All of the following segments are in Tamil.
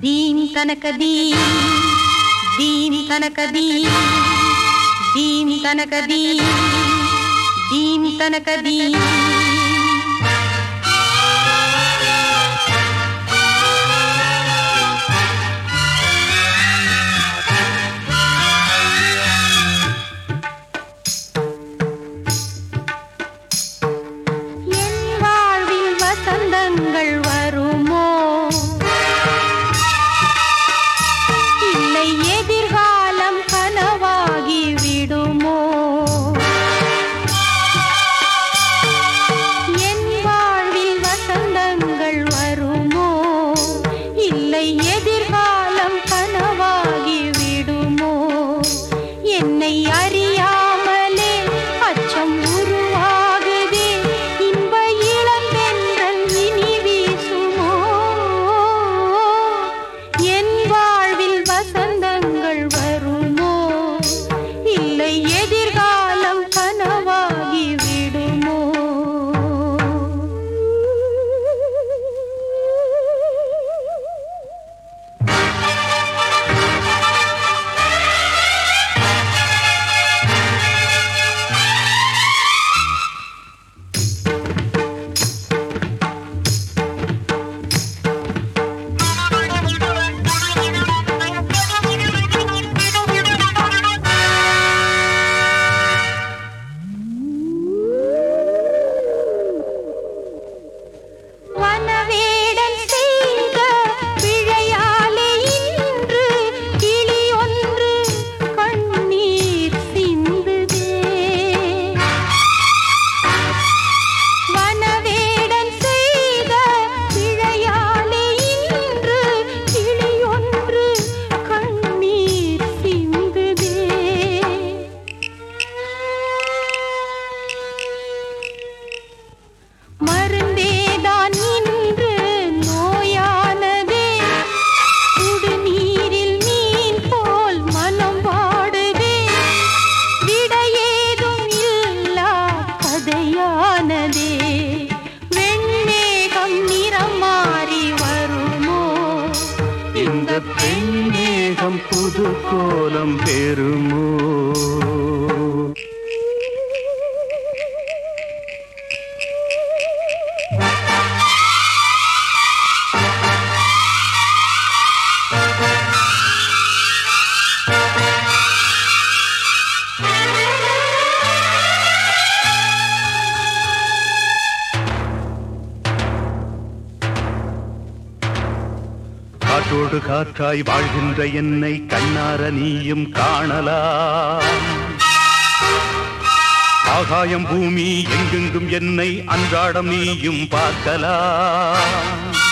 దీం తనక దీం దీం తనక దీం దీం తనక దీం దీం తనక దీం என் வாழ்வில் வசந்தங்கள் வருமோ இல்லை எதிர்காலம் கனவாகி விடுமோ என் வாழ்வில் வசந்தங்கள் வருமோ இல்லை எதிர்காலம் கனவாகி விடுமோ என்னை அறியாமலே அச்சம் உருவாகுதே இன்ப இளம்பென்றல் இனி வீசுமோ என் வாழ்வில் வசந்தங்கள் வருமோ இல்லை எதிர்காலம் கனவாகி விடுமோ வனவேடன் செய்த பிழையாலே இன்று கிளி ஒன்று கண்ணீர் சிந்துதே வனவேடன் செய்த பிழையாலே இன்று கிளி ஒன்று கண்ணீர் சிந்துதே மருந்தேதான் இன்று நோயானதே சுடுநீரில் மீன் போல் மனம் வாடுதே விடையேதும் இல்லா கதையானதே வெண்மேகம் நிறம் மாறி வருமோ இந்த பெண்ணேகம் புது கோலம் பெறுமோ காற்றோடு காற்றாய் வாழ்கின்ற என்னை கண்ணார நீயும் காணலாம் ஆகாயம் பூமி எங்கெங்கும் என்னை அன்றாடம் நீயும் பார்க்கலாம்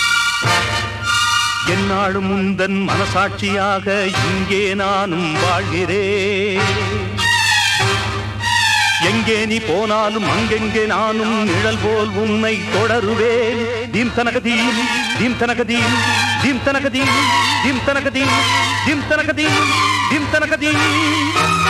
என்னாலும் முந்தன் மனசாட்சியாக இங்கே நானும் வாழ்கிறேன் எங்கே நீ போனாலும் அங்கெங்கே நானும் நிழல் போல் உன்னை தொடருவேன் தீம் தனகதீம் தீம் தனகதீம் தீம் தனகதீம் தீம் தனகதீம் தீம் தனகதீம் தீம் தனகதீம்